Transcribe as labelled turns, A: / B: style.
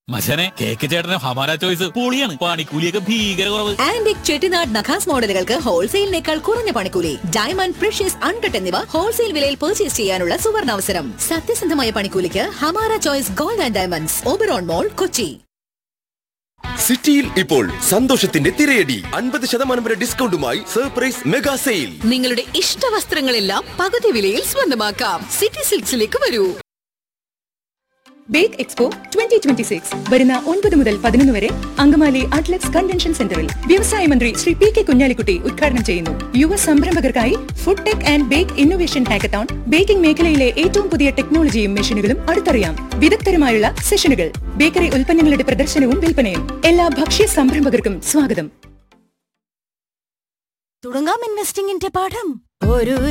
A: മച്ചനെ cake ചേട്ടന് ഹമാര choice പൊളിയാണ് പണിക്കൂലിയൊക്കെ ഭീകര കുറവ്
B: ആന്റിക് ചെട്ടിനാട് നഖാസ് മോഡലുകൾക്ക് ഹോൾസെയിലിനേക്കാൾ കുറഞ്ഞ പണിക്കൂലി ഡയമണ്ട് പ്രഷ്യസ് അൺകട്ട് എന്നിവ ഹോൾസെയിൽ വിലയിൽ പർച്ചേസ് ചെയ്യാനുള്ള സുവർണാവസരം സത്യസന്ധമായ പണിക്കൂലിക്ക് Hamara choice gold and diamonds Oberon mall Kochi
C: സിറ്റിയിൽ ഇപ്പോൾ സന്തോഷത്തിന്റെ തിരയടി അൻപത് ശതമാനം വരെ ഡിസ്കൗണ്ടുമായി സർപ്രൈസ് മെഗാ സെയിൽ
B: നിങ്ങളുടെ ഇഷ്ട വസ്ത്രങ്ങളെല്ലാം പകുതി വിലയിൽ സ്വന്തമാക്കാം സിറ്റി സിൽക്സിലേക്ക് വരൂ
D: bake expo twenty twenty six വരുന്ന ഒൻപത് മുതൽ പതിനൊന്ന് വരെ അങ്കമാലി അറ്റ്ലറ്റ്സ് കൺവെൻഷൻ സെന്ററിൽ വ്യവസായ മന്ത്രി ശ്രീ പി കെ കുഞ്ഞാലിക്കുട്ടി ഉദ്ഘാടനം ചെയ്യുന്നു യുവ സംരംഭകർക്കായി food tech and bake innovation hackathon baking മേഖലയിലെ ഏറ്റവും പുതിയ ടെക്നോളജിയും മെഷീനുകളും അടുത്തറിയാം വിദഗ്ധരുമായുള്ള സെഷനുകൾ ബേക്കറി ഉൽപ്പന്നങ്ങളുടെ പ്രദർശനവും വിൽപ്പനയും എല്ലാ ഭക്ഷ്യ സംരംഭകർക്കും സ്വാഗതം
B: തുടങ്ങാം ഇൻവെസ്റ്റിംഗിന്റെ പാഠം ഒരു